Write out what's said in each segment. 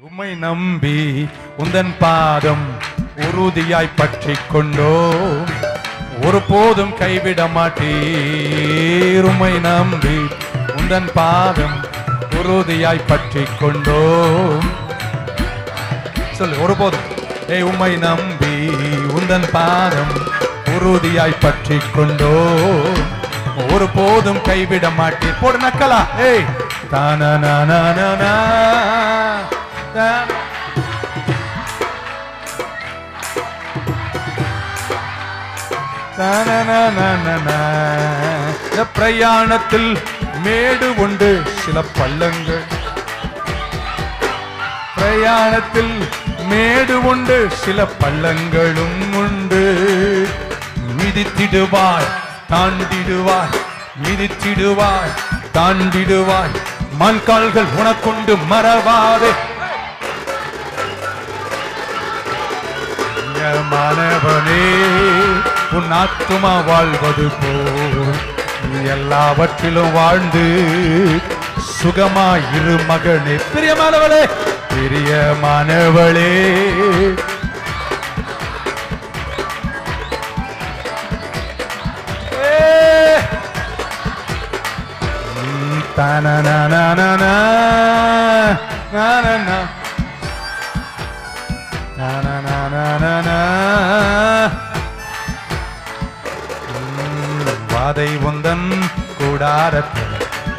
உம்மை நம்பி உந்தன் பாதம் உறுதியாய் பற்றிக் கொண்டோ ஒருபோதும் கைவிட மாட்டீர் உம்மை நம்பி உந்தன் பாதம் உறுதியாய் பற்றிக் கொண்டோ சொல்லு ஒருபோதும் ஏய் உம்மை நம்பி உந்தன் பாதம் உறுதியாய் பற்றிக் கொண்டோ ஒருபோதும் கைவிட மாட்டேன் போடு நக்கலா ஏய் தானனா இந்த பிரயாணத்தில் மேடு உண்டு சில பள்ளங்கள் பிரயாணத்தில் மேடு உண்டு சில பள்ளங்களும் உண்டு மிதித்திடுவாய் தாண்டிடுவாய் மிதித்திடுவாய் தாண்டிடுவாய் மண்கால்கள் உனக்குண்டு மறவாதே மாணவனே உன் ஆத்துமா வாழ்வது போல் நீ எல்லாவற்றிலும் வாழ்ந்து சுகமாயிரு மகனே பிரியமானவளே பிரியமானவளே ஏ. ம், தனனனனனா, நனனா. தனனனனனா. ம், வாதை உந்தன் கூடாரத்தில்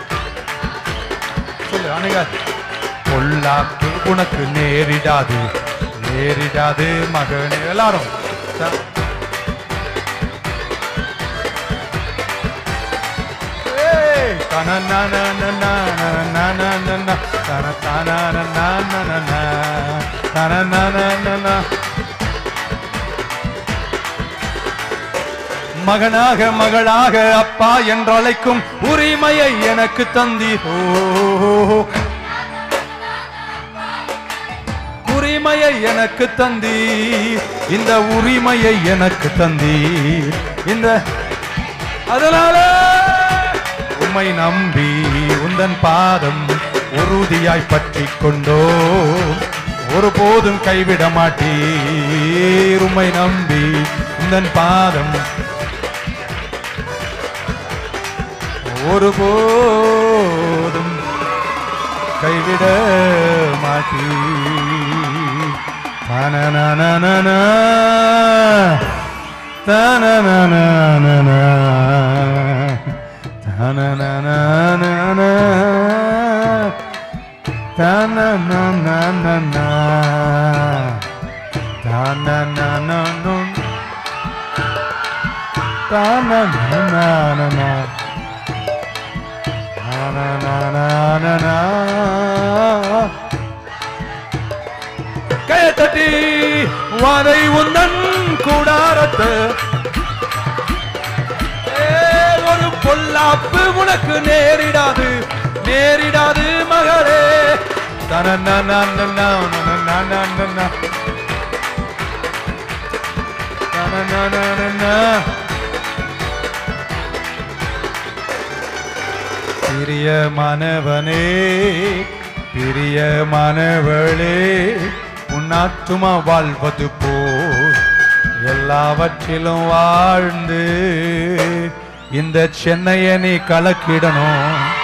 சொல்லு அணுகா பொல்லாப்பு உனக்கு நேரிடாது நேரிடாது மகனே எல்லாரும் த- ஏய், தனனனனனனனனனனன, தனதனனனனனனன, தனனனனனன. மகனாக மகளாக அப்பா என்றழைக்கும் உரிமையை எனக்கு தந்தீர் ஓ உரிமையை எனக்கு தந்தீர் இந்த உரிமையை எனக்கு தந்தீர் இந்த அதனால உம்மை நம்பி உந்தன் பாதம் உறுதியாய் பற்றிக் கொண்டோ ஒருபோதும் கைவிட மாட்டீர் உம்மை நம்பி உந்தன் பாதம் ஒருபோதும் கைவிட மாட்டீ தனனனனனா, தனனனனனா, தனனனனனா, தனனனனனா, தனனனனனு, தனனனனனா. Na-na-na-na-na-na. கையை தட்டி வாதை உந்தன் கூடாரத்து ஏ, ஒரு பொல்லாப்பு உனக்கு நேரிடாது நேரிடாது மகளே தனனனனனனனனனனன. தனனனனனன. பிரியமானவனே பிரியமானவளே உன்னாத்துமா வாழ்வது போல் எல்லாவற்றிலும் வாழ்ந்து இந்த சென்னையை நீ கலக்கிடணும்